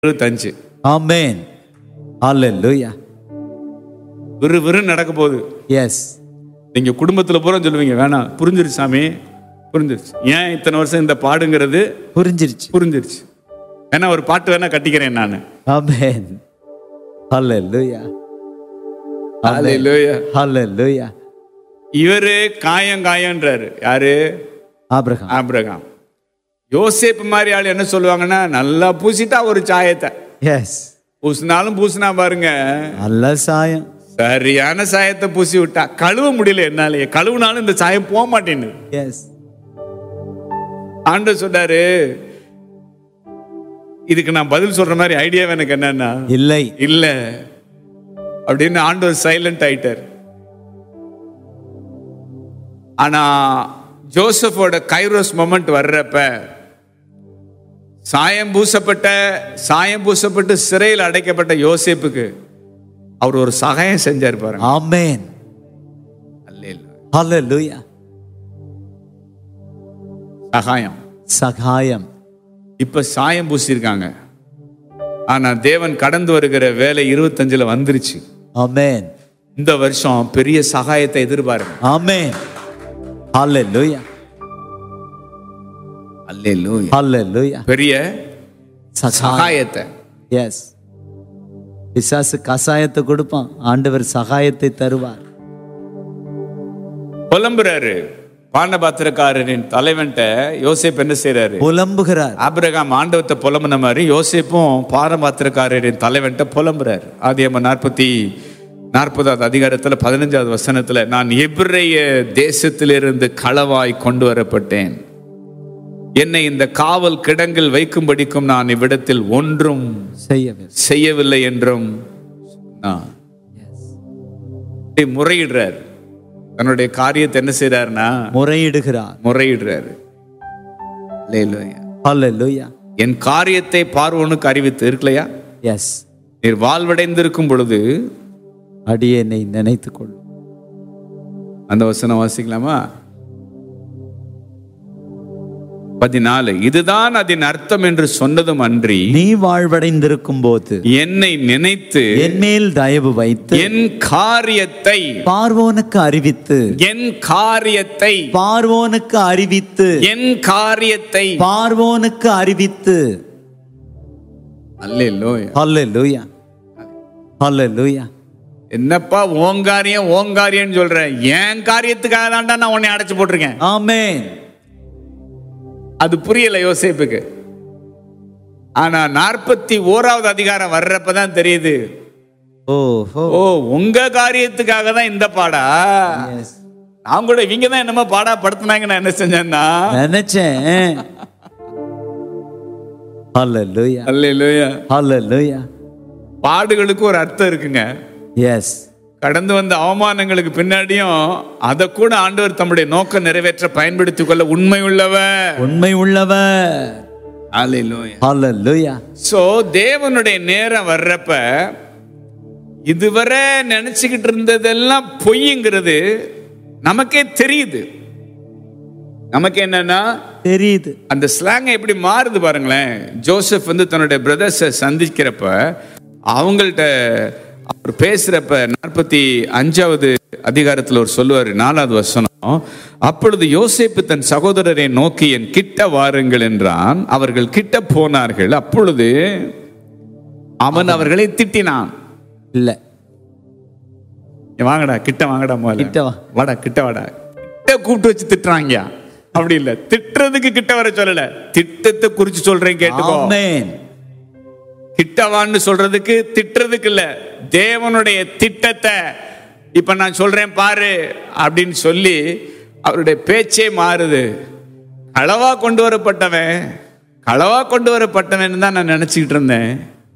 இருபத்தஞ்சு Amen. Hallelujah. விறு விறு நடக்க போகுது Yes. நீங்க குடும்பத்துல பூரா சொல்லுவீங்க வேணாம் புரிஞ்சிருச்சு சாமி புரிஞ்சிருச்சு ஏன் இத்தனை வருஷம் இந்த பாடுங்கிறது புரிஞ்சிருச்சு புரிஞ்சிருச்சு ஏன்னா ஒரு பாட்டு வேணா கட்டிக்கிறேன் நான் Amen. Hallelujah. Amen. Hallelujah. Hallelujah. இவரு காயம் காயம்ன்றாரு யாரு Abraham. ஆபிரகாம் யோசேப்பு மாதிரி ஆள் என்ன சொல்லுவாங்கன்னா நல்லா பூசிட்டா ஒரு சாயத்தை Yes. பூசினாலும் பூசினா பாருங்க நல்ல சாயம் சரியான சாயத்தை பூசி விட்டா கழுவ முடியல என்னாலயே கழுவுனாலும் இந்த சாயம் போக மாட்டேன்னு எஸ் ஆண்டு சொன்னாரு இதுக்கு நான் பதில் சொல்ற மாதிரி ஐடியா எனக்கு என்னன்னா இல்லை இல்ல அப்படின்னு ஆண்டவர் சைலண்ட் ஆயிட்டார் ஆனா ஜோசஃபோட கைரோஸ் மொமெண்ட் வர்றப்ப சாயம் பூசப்பட்ட சாயம் பூசப்பட்டு சிறையில் அடைக்கப்பட்ட யோசேப்புக்கு அவர் ஒரு சகாயம் செஞ்சார் பாருங்க ஆமென் அல்லேலூயா. ஹalleluya சகாயம் சகாயம் இப்ப சாயம் பூசியிருக்காங்க ஆனா தேவன் கடந்து வருகிற வேலை இருபத்தஞ்சுல வந்துருச்சு ஆமென் இந்த வருஷம் பெரிய சகாயத்தை எதிர்பாருங்க ஆமென் ஹalleluya அல்லேலூயா. ஹalleluya பெரிய சகாயம் சகாயத்தை எஸ் பிசாசு கசாயத்தை கொடுப்பான் ஆண்டவர் சகாயத்தை தருவார் புலம்புறாரு பாண்டபாத்திரக்காரரின் தலைவன்ட்ட யோசேப் என்ன செய்றாரு புலம்புகிறார் ஆபிரகாம் ஆண்டவத்தை புலம்புன மாதிரி யோசேப்பும் பாரபாத்திரக்காரரின் தலைவன்ட்ட புலம்புறார் ஆதியம்ம நாற்பத்தி நாற்பதாவது அதிகாரத்துல பதினஞ்சாவது வசனத்துல நான் எபிரேய தேசத்திலிருந்து களவாய் கொண்டு வரப்பட்டேன் என்னை இந்த காவல் கிடங்கில் வைக்கும்படிக்கும் நான் இவ்விடத்தில் ஒன்றும் செய்யவே செய்யவில்லை என்றும் சொன்னான். இப்படி முறையிடுறார் தன்னுடைய காரியத்தை என்ன செய்றாருன்னா முறையிடுகிறார் முறையிடுறாரு அல்லேலூயா. ஹalleluya என் காரியத்தை பார்வோனுக்கு அறிவித்து இருக்கலையா எஸ் நீர் வாழ்வடைந்திருக்கும் பொழுது அடியேனை நினைத்துக் கொள்ளும் அந்த வசனம் வாசிக்கலாமா பதினாலு இதுதான் அதன் அர்த்தம் என்று சொன்னதும் அன்றி நீ வாழ்வடைந்திருக்கும் போது என்னை நினைத்து என் மேல் தயவு வைத்து என் காரியத்தை பார்வோனுக்கு அறிவித்து என் காரியத்தை பார்வோனுக்கு அறிவித்து என் காரியத்தை பார்வோனுக்கு அறிவித்து அல்லேலூயா ஹalleluya ஹalleluya என்னப்பா ஓங்காரியம் ஓங்காரியம்னு சொல்றேன் என் காரியத்துக்காக தான்டா நான் உன்னை அடைச்சு போட்டிருக்கேன் ஆமென் அது புரியல யோசேப்புக்கு ஆனா நாற்பத்தி ஓராவது அதிகாரம் வர்றப்பதான் தெரியுது ஓஹோ ஓ உங்க காரியத்துக்காக தான் இந்த பாடா எஸ் நான் கூட இவங்க தான் என்னமோ பாடா படுத்துனாங்க நான் என்ன செஞ்சேன்னா நினைச்சேன் ஹalleluya அல்லேலூயா ஹalleluya பாடுகளுக்கு ஒரு அர்த்தம் இருக்குங்க எஸ் கடந்து வந்த அவமானங்களுக்கு பின்னாடியும் அதை கூட ஆண்டவர் தம்முடைய நோக்கம் நிறைவேற்ற பயன்படுத்திக் கொள்ள உண்மை உள்ளவர் உண்மை உள்ளவர் அல்லேலூயா ஹalleluya சோ தேவனுடைய நேரம் வர்றப்ப இதுவரை நினைச்சுக்கிட்டு இருந்ததெல்லாம் பொய்ங்கிறது நமக்கே தெரியுது நமக்கு என்னன்னா தெரியுது அந்த ஸ்லாங் எப்படி மாறுது பாருங்களேன் ஜோசப் வந்து தன்னுடைய பிரதர்ஸை சந்திக்கிறப்ப அவங்கள்ட்ட அவர் பேசுறப்ப நாற்பத்தி அஞ்சாவது அதிகாரத்தில் ஒரு சொல்லுவார் நாலாவது வசனம் அப்பொழுது யோசேப்பு தன் சகோதரரை நோக்கி என் கிட்ட வாருங்கள் என்றான் அவர்கள் கிட்ட போனார்கள் அப்பொழுது அவன் அவர்களை திட்டினான் இல்ல "இங்க வாங்கடா கிட்ட வாங்கடா முதல்ல கிட்ட வா. வாடா கிட்ட வாடா கிட்ட கூப்பிட்டு வச்சு திட்டுறாங்க அப்படி இல்ல திட்டுறதுக்கு கிட்ட வர சொல்லல திட்டத்தை குறிச்சு சொல்றேன் கேட்டுக்கோ ஆமென் கிட்டவான்னு சொல்றதுக்கு திட்டுறதுக்கு இல்ல தேவனுடைய திட்டத்தை இப்ப நான் சொல்றேன் பாரு அப்படின்னு சொல்லி அவருடைய பேச்சே மாறுது களவா கொண்டு வரப்பட்டவன் களவா கொண்டு வரப்பட்டவன் தான் நான் நினைச்சுக்கிட்டு இருந்தேன்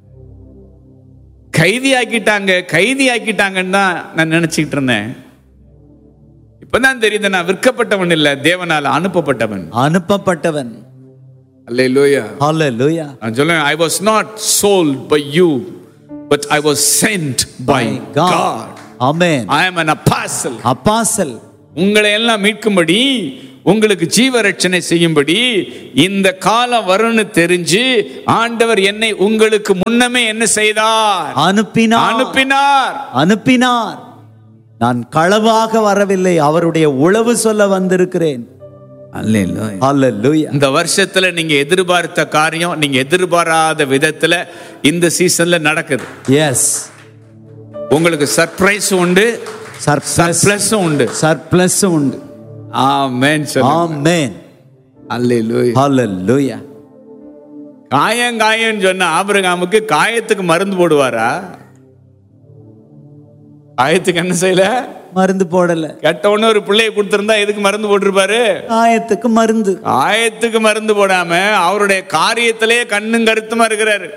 கைதி ஆக்கிட்டாங்க கைதி ஆக்கிட்டாங்கன்னு தான் நான் நினைச்சுக்கிட்டு இருந்தேன் இப்பதான் தெரியுது நான் விற்கப்பட்டவன் இல்ல தேவனால அனுப்பப்பட்டவன் அனுப்பப்பட்டவன் அல்லேலூயா ஹalleluya நான் சொல்லுவேன் I was not sold by you but I was send by God amen I am an apostle apostle உங்களை எல்லாம் மீட்கும்படி உங்களுக்கு ஜீவ ரட்சணை செய்யும்படி இந்த காலம் வரும்னு தெரிஞ்சு ஆண்டவர் என்னை உங்களுக்கு முன்னமே என்ன செய்தார் அனுப்பினார் அனுப்பினார் அனுப்பினார் நான் களவாக வரவில்லை அவருடைய உளவு சொல்ல வந்திருக்கிறேன் அல்லேலூயா இந்த வருஷத்துல நீங்க எதிர்பார்த்த காரியம் நீங்க எதிர்பாராத விதத்துல இந்த சீசன்ல நடக்குது எஸ் உங்களுக்கு சர்ப்ரைஸ் உண்டு சர்ப்ளஸ் சர்ப்ளஸும் உண்டு சர்ப்ளஸ் உண்டு ஆமென் ஆமென் அல்லேலூயா அல்லேலூயா காயம் காயம்னு சொன்ன ஆபிரகாமுக்கு காயத்துக்கு மருந்து போடுவாரா காயத்துக்கு என்ன செய்யல மருந்து போடல கெட்டவொன்னு ஒரு பிள்ளைய கொடுத்திருந்தா எதுக்கு மருந்து போட்டிருப்பாரு காயத்துக்கு மருந்து காயத்துக்கு மருந்து போடாம அவருடைய காரியத்திலே கண்ணும் கருத்துமா இருக்கிறாரு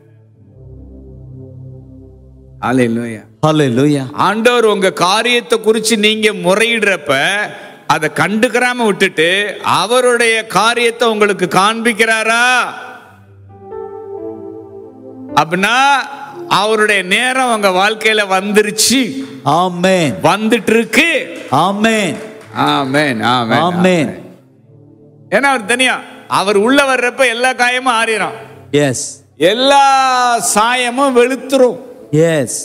அல்லேலூயா அல்லேலூயா ஆண்டவர் உங்க காரியத்தை குறிச்சு நீங்க முறையிடுறப்ப அதை கண்டுக்கிறாம விட்டுட்டு அவருடைய காரியத்தை உங்களுக்கு காண்பிக்கிறாரா அப்படின்னா அவருடைய நேரம் உங்க வாழ்க்கையில வந்துருச்சு ஆமென் வந்துட்டு இருக்கு ஆமென் ஆமென் ஆமென் ஆமென் ஏன்னா அவர் தனியா அவர் உள்ள வர்றப்ப எல்லா காயமும் ஆறிடும் எஸ் எல்லா சாயமும் வெளுத்துரும் எஸ்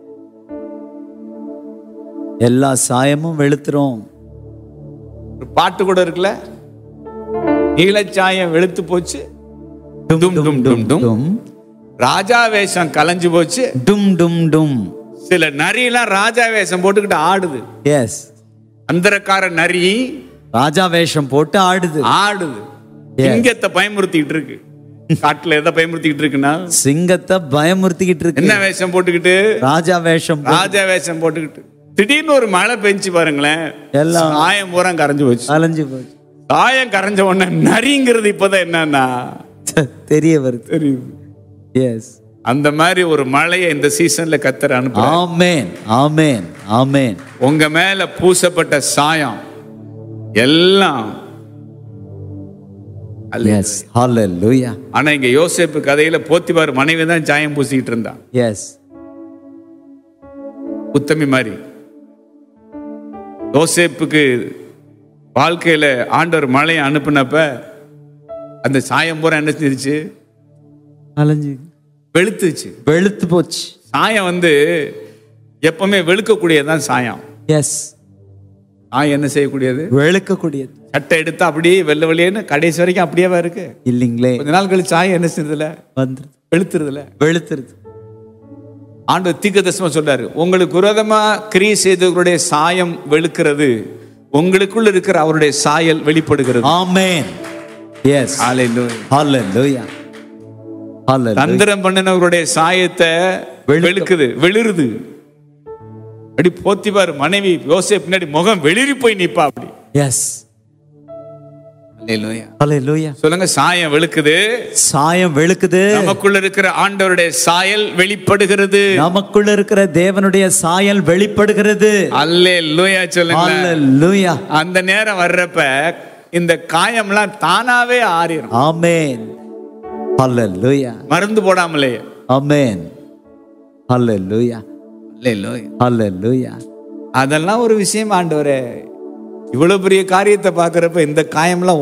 எல்லா சாயமும் வெளுத்துரும் ஒரு பாட்டு கூட இருக்குல்ல நீலச்சாயம் வெளுத்து போச்சு டும் டும் டும் டும் டும் ராஜா வேஷம் கலைஞ்சு போச்சு டும் டும் டும் சில நரியெல்லாம் ராஜா வேஷம் போட்டுக்கிட்டு ஆடுது எஸ் அந்தரக்கார நரி ராஜா வேஷம் போட்டு ஆடுது ஆடுது Yes. சிங்கத்தை பயமுறுத்திக்கிட்டு இருக்கு காட்டுல எதை பயமுறுத்திக்கிட்டு இருக்குன்னா சிங்கத்தை பயமுறுத்திக்கிட்டு இருக்கு என்ன வேஷம் போட்டுக்கிட்டு ராஜா வேஷம் போ- ராஜா வேஷம் போட்டுக்கிட்டு திடீர்னு ஒரு மழை பெஞ்சு பாருங்களேன் எல்லாம் சாயம் பூரா கரைஞ்சு போச்சு அலைஞ்சு போச்சு சாயம் கரைஞ்ச உடனே நரிங்கிறது இப்பதான் என்னன்னா தெரிய வருது தெரியுது எஸ் அந்த மாதிரி ஒரு மழையை இந்த சீசன்ல கத்தர் அனுப்ப ஆமென் ஆமென் ஆமென் உங்க மேல பூசப்பட்ட சாயம் எல்லாம் எஸ் ஹalleluya ஆனா இங்க யோசேப்பு கதையில போத்திபார் மனைவி தான் சாயம் பூசிக்கிட்டு இருந்தான் எஸ் உத்தமி மாதிரி யோசேப்புக்கு வாழ்க்கையில ஆண்டவர் மழையை அனுப்புனப்ப அந்த சாயம் பூரா என்ன செஞ்சிருச்சு அலைஞ்சு வெளுத்துச்சு வெளுத்து போச்சு சாயம் வந்து எப்பவுமே வெளுக்கக்கூடியதுதான் சாயம் எஸ் சாயம் என்ன செய்யக்கூடியது வெளுக்கக்கூடியது சட்டை எடுத்தா அப்படியே வெள்ளை வெளியேன்னு கடைசி வரைக்கும் அப்படியேவா இருக்கு இல்லைங்களே கொஞ்ச நாள் கழிச்சு சாயம் என்ன செய்யறதுல வந்துருது வெளுத்துறதுல வெளுத்துருது ஆண்டு தீர்க்கதரிசனமா சொல்றாரு உங்களுக்கு விரோதமா கிரியை செய்தவர்களுடைய சாயம் வெளுக்கிறது உங்களுக்குள்ள இருக்கிற அவருடைய சாயல் வெளிப்படுகிறது ஆமென் எஸ் Hallelujah. ஹalleluya ஹalleluya தந்திரம் பண்ணினவருடைய சாயத்தை வெளுக்கும். வெளுக்குது வெளிருது அப்படி போத்திபார் மனைவி யோசேப் பின்னாடி முகம் வெளிரி போய் நிப்பா அப்படி எஸ் Hallelujah. ஹalleluya சொல்லுங்க சாயம் வெளுக்குது சாயம் வெளுக்குது நமக்குள்ள இருக்கிற ஆண்டவருடைய சாயல் வெளிப்படுகிறது நமக்குள்ள இருக்கிற தேவனுடைய சாயல் வெளிப்படுகிறது அல்லே லூயா சொல்லுங்க ஹalleluya அந்த நேரம் வர்றப்ப இந்த காயம்லாம் தானாவே ஆறிடும் ஆமென் ஹalleluya மருந்து போடாமலே ஆமென் ஹalleluya அல்லேலூயா. ஹalleluya அதெல்லாம் ஒரு விஷயம் ஆண்டவரே இவ்வளவு பெரிய காரியத்தை பார்க்கறப்ப இந்த காயம்லாம்